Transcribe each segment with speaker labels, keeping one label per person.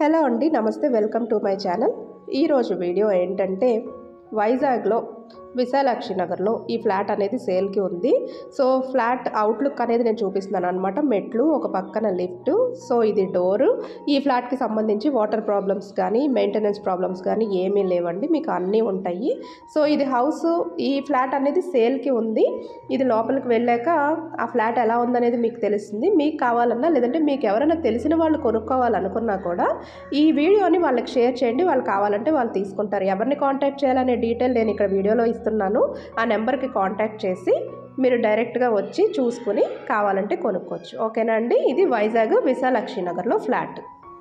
Speaker 1: hello అండి నమస్తే welcome to my channel ఈరోజు వీడియో ఏంటంటే వైజాగ్లో విశాలాక్షి నగర్లో ఈ ఫ్లాట్ అనేది సేల్కి ఉంది సో ఫ్లాట్ అవుట్లుక్ అనేది నేను చూపిస్తున్నాను అనమాట మెట్లు ఒక పక్కన లిఫ్ట్ సో ఇది డోరు ఈ ఫ్లాట్కి సంబంధించి వాటర్ ప్రాబ్లమ్స్ కానీ మెయింటెనెన్స్ ప్రాబ్లమ్స్ కానీ ఏమీ లేవండి మీకు అన్నీ ఉంటాయి సో ఇది హౌస్ ఈ ఫ్లాట్ అనేది సేల్కి ఉంది ఇది లోపలికి వెళ్ళాక ఆ ఫ్లాట్ ఎలా ఉందనేది మీకు తెలుస్తుంది మీకు కావాలన్నా లేదంటే మీకు ఎవరైనా తెలిసిన వాళ్ళు కొనుక్కోవాలనుకున్నా కూడా ఈ వీడియోని వాళ్ళకి షేర్ చేయండి వాళ్ళు కావాలంటే వాళ్ళు తీసుకుంటారు ఎవరిని కాంటాక్ట్ చేయాలనే డీటెయిల్ నేను ఇక్కడ వీడియోలో ఇస్తున్నాను ఆ నెంబర్కి కాంటాక్ట్ చేసి మీరు డైరెక్ట్గా వచ్చి చూసుకుని కావాలంటే కొనుక్కోవచ్చు ఓకేనా అండి ఇది వైజాగ్ విశాలాక్షి నగర్లో ఫ్లాట్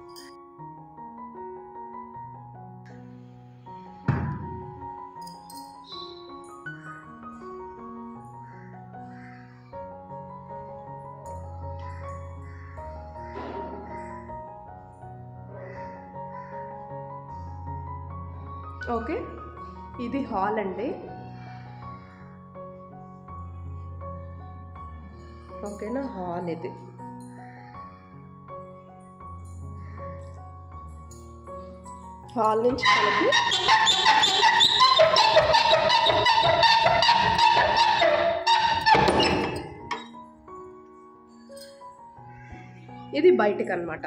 Speaker 1: ఓకే ఇది హాల్ అండి ఓకేనా హాల్ ఇది హాల్ నుంచి మనకి ఇది బయటకు అనమాట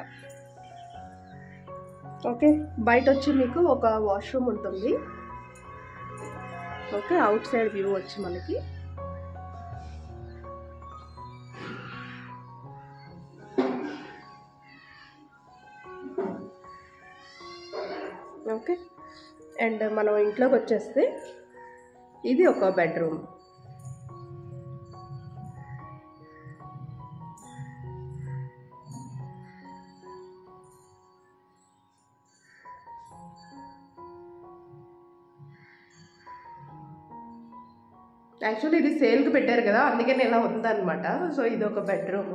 Speaker 1: ఓకే బయట వచ్చి మీకు ఒక వాష్రూమ్ ఉంటుంది ఓకే అవుట్ సైడ్ వ్యూ వచ్చి మనకి ఓకే అండ్ మనం ఇంట్లోకి వచ్చేస్తే ఇది ఒక బెడ్రూమ్ యాక్చువల్లీ ఇది సేల్కి పెట్టారు కదా అందుకని ఇలా ఉందన్నమాట సో ఇది ఒక బెడ్రూమ్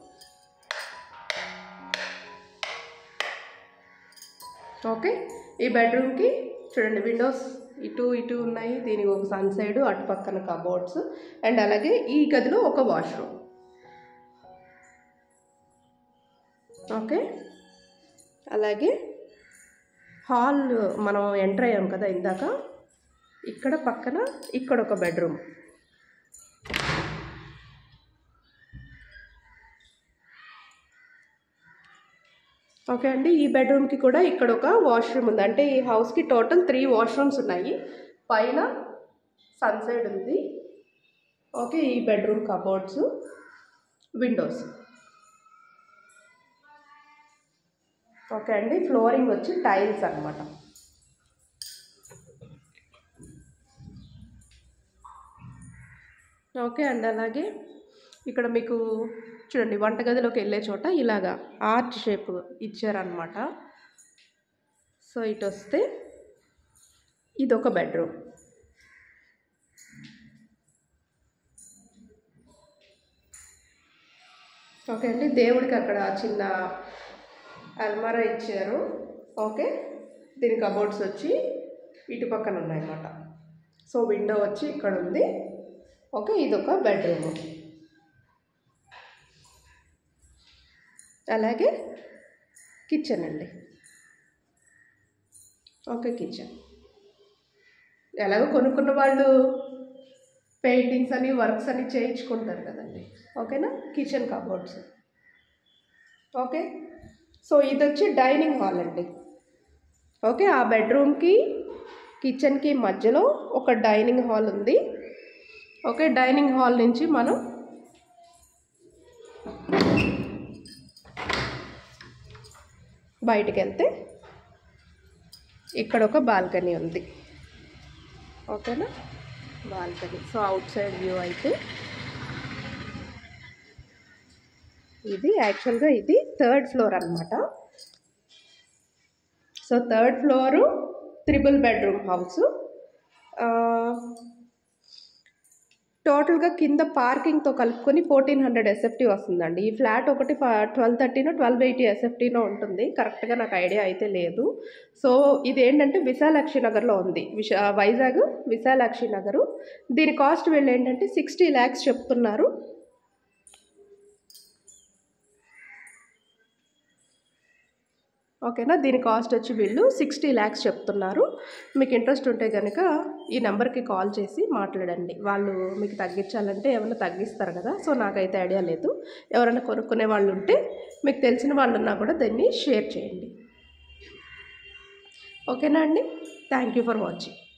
Speaker 1: ఓకే ఈ బెడ్రూమ్కి చూడండి విండోస్ ఇటు ఇటు ఉన్నాయి దీనికి ఒక సన్ సైడ్ అటు పక్కన కబోర్డ్స్ అండ్ అలాగే ఈ గదిలో ఒక వాష్రూమ్ ఓకే అలాగే హాల్ మనం ఎంటర్ అయ్యాం కదా ఇందాక ఇక్కడ పక్కన ఇక్కడ ఒక బెడ్రూమ్ ఓకే అండి ఈ బెడ్రూమ్కి కూడా ఇక్కడ ఒక వాష్రూమ్ ఉంది అంటే ఈ హౌస్కి టోటల్ త్రీ వాష్రూమ్స్ ఉన్నాయి పైన సన్సైడ్ ఉంది ఓకే ఈ బెడ్రూమ్ కబోర్డ్స్ విండోస్ ఓకే అండి ఫ్లోరింగ్ వచ్చి టైల్స్ అనమాట ఓకే అండి అలాగే ఇక్కడ మీకు చూడండి వంటగదిలోకి వెళ్ళే చోట ఇలాగా ఆర్చ్ షేప్ ఇచ్చారనమాట సో ఇటు వస్తే ఇది ఒక బెడ్రూమ్ ఓకే అండి దేవుడికి అక్కడ చిన్న అల్మారా ఇచ్చారు ఓకే దీని కబోర్డ్స్ వచ్చి ఇటు పక్కన ఉన్నాయన్నమాట సో విండో వచ్చి ఇక్కడ ఉంది ఓకే ఇదొక బెడ్రూమ్ అలాగే కిచెన్ అండి ఓకే కిచెన్ ఎలాగో కొనుక్కున్న వాళ్ళు పెయింటింగ్స్ అని వర్క్స్ అని చేయించుకుంటారు కదండి ఓకేనా కిచెన్ కబోర్డ్స్ ఓకే సో ఇది వచ్చి డైనింగ్ హాల్ అండి ఓకే ఆ బెడ్రూమ్కి కిచెన్కి మధ్యలో ఒక డైనింగ్ హాల్ ఉంది ఓకే డైనింగ్ హాల్ నుంచి మనం బయటికి వెళ్తే ఇక్కడ ఒక బాల్కనీ ఉంది ఓకేనా balcony so outside view అయితే ఇది యాక్చువల్గా ఇది థర్డ్ ఫ్లోర్ అనమాట so third floor triple bedroom house టోటల్గా కింద పార్కింగ్తో కలుపుకొని ఫోర్టీన్ హండ్రెడ్ ఎస్ఎఫ్టీ వస్తుందండి ఈ ఫ్లాట్ ఒకటి ట్వెల్వ్ థర్టీనో ట్వెల్వ్ ఎయిటీ ఎస్ఎఫ్టీనో ఉంటుంది కరెక్ట్గా నాకు ఐడియా అయితే లేదు సో ఇది ఏంటంటే విశాలాక్షి నగర్లో ఉంది విశా వైజాగ్ విశాలాక్షి నగరు దీని కాస్ట్ వీళ్ళు ఏంటంటే సిక్స్టీ ల్యాక్స్ చెప్తున్నారు ఓకేనా దీని కాస్ట్ వచ్చి వీళ్ళు సిక్స్టీ ల్యాక్స్ చెప్తున్నారు మీకు ఇంట్రెస్ట్ ఉంటే కనుక ఈ నెంబర్కి కాల్ చేసి మాట్లాడండి వాళ్ళు మీకు తగ్గించాలంటే ఏమైనా తగ్గిస్తారు కదా సో నాకైతే ఐడియా లేదు ఎవరైనా కొనుక్కునే వాళ్ళు ఉంటే మీకు తెలిసిన వాళ్ళు ఉన్నా కూడా దాన్ని షేర్ చేయండి ఓకేనా అండి థ్యాంక్ యూ ఫర్ వాచింగ్